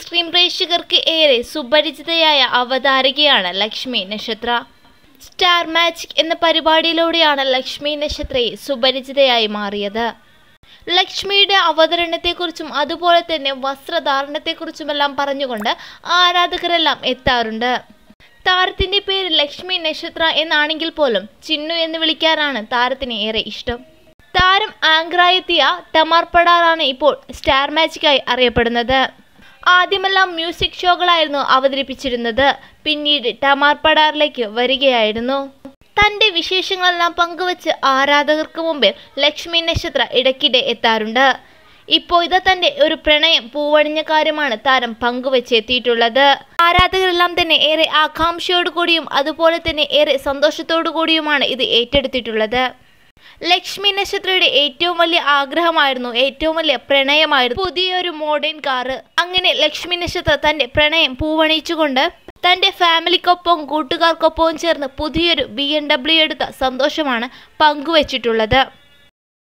screen പ്രേക്ഷകർക്ക് ഏറെ സുപരിചിതയായ അവതാരകയാണ് ലക്ഷ്മി നക്ഷത്ര സ്റ്റാർ മാജിക് എന്ന പരിപാടിയിലൂടെയാണ് ലക്ഷ്മി നക്ഷത്രയെ സുപരിചിതയായി മാറിയത് ലക്ഷ്മിയുടെ അവതരണത്തെക്കുറിച്ചും അതുപോലെ തന്നെ വസ്ത്രധാരണത്തെക്കുറിച്ചുമെല്ലാം പറഞ്ഞുകൊണ്ട് ആരാധകരെല്ലാം എത്താറുണ്ട് താരത്തിന്റെ പേര് ലക്ഷ്മി നക്ഷത്ര എന്നാണെങ്കിൽ പോലും ചിന്നു എന്ന് വിളിക്കാനാണ് താരത്തിന് ഏറെ ഇഷ്ടം താരം ആങ്കറായെത്തിയ ടമാർ പടാറാണ് ഇപ്പോൾ സ്റ്റാർ മാജിക്കായി അറിയപ്പെടുന്നത് ആദ്യമെല്ലാം മ്യൂസിക് ഷോകളായിരുന്നു അവതരിപ്പിച്ചിരുന്നത് പിന്നീട് ടമാർ പടാറിലേക്ക് വരികയായിരുന്നു തന്റെ വിശേഷങ്ങളെല്ലാം പങ്കുവച്ച് ആരാധകർക്ക് മുമ്പിൽ ലക്ഷ്മി നക്ഷത്ര ഇടയ്ക്കിടെ എത്താറുണ്ട് ഇപ്പോൾ ഇത് തന്റെ ഒരു പ്രണയം പൂവണിഞ്ഞ കാര്യമാണ് താരം പങ്കുവച്ചെത്തിയിട്ടുള്ളത് ആരാധകരെല്ലാം തന്നെ ഏറെ ആകാംക്ഷയോടു കൂടിയും അതുപോലെ തന്നെ ഏറെ സന്തോഷത്തോടു കൂടിയുമാണ് ഇത് ഏറ്റെടുത്തിട്ടുള്ളത് ലക്ഷ്മി നക്ഷത്രയുടെ ഏറ്റവും വലിയ ആഗ്രഹമായിരുന്നു ഏറ്റവും വലിയ പ്രണയമായിരുന്നു പുതിയൊരു മോഡേൺ കാറ് അങ്ങനെ ലക്ഷ്മി നക്ഷത്ര തന്റെ പ്രണയം പൂവണിയിച്ചുകൊണ്ട് തന്റെ ഫാമിലിക്കൊപ്പം കൂട്ടുകാർക്കൊപ്പവും ചേർന്ന് പുതിയൊരു ബി എം ഡബ്ല്യു എടുത്ത സന്തോഷമാണ് പങ്കുവച്ചിട്ടുള്ളത്